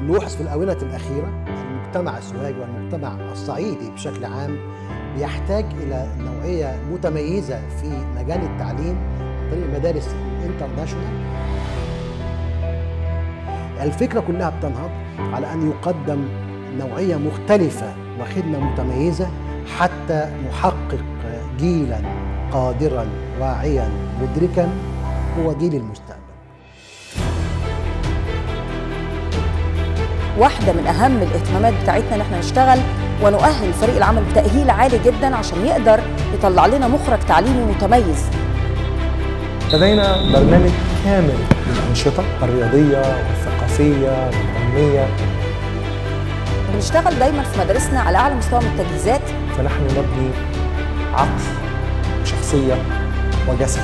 نلاحظ في الآونة الأخيرة المجتمع السوهاجي والمجتمع الصعيدي بشكل عام بيحتاج إلى نوعية متميزة في مجال التعليم عن طريق المدارس الانترناشونال الفكرة كلها بتنهض على أن يقدم نوعية مختلفة وخدمة متميزة حتى نحقق جيلا قادرا واعيا مدركا هو جيل المستقبل واحدة من أهم الاهتمامات بتاعتنا إن احنا نشتغل ونؤهل فريق العمل بتأهيل عالي جدا عشان يقدر يطلع لنا مخرج تعليمي متميز لدينا برنامج كامل للأنشطة الرياضية والثقافية والعلمية بنشتغل دايما في مدارسنا على أعلى مستوى من التجهيزات فنحن نبني عقل وشخصية وجسد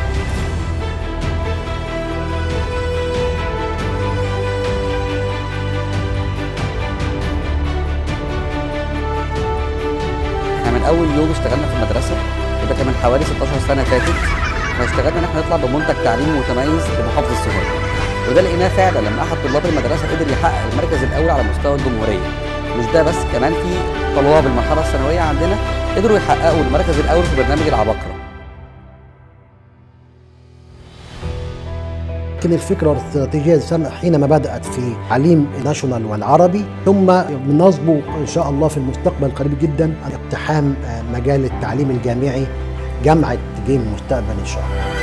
احنا من اول يوم اشتغلنا في المدرسه وده كان من حوالي 16 سنه فاتت احنا اشتغلنا ان احنا نطلع بمنتج تعليمي متميز لمحافظه السوهاج وده لقيناه فعلا لما احد طلاب المدرسه قدر يحقق المركز الاول على مستوى الجمهوريه مش ده بس كمان في طلاب المرحله الثانويه عندنا قدروا يحققوا المركز الاول في برنامج العباقره لكن الفكرة والاستراتيجية سنة- حينما بدأت في تعليم الناشونال والعربي ثم بنصبو إن شاء الله في المستقبل القريب جدا اقتحام آه، مجال التعليم الجامعي جامعة جيم المستقبل إن شاء الله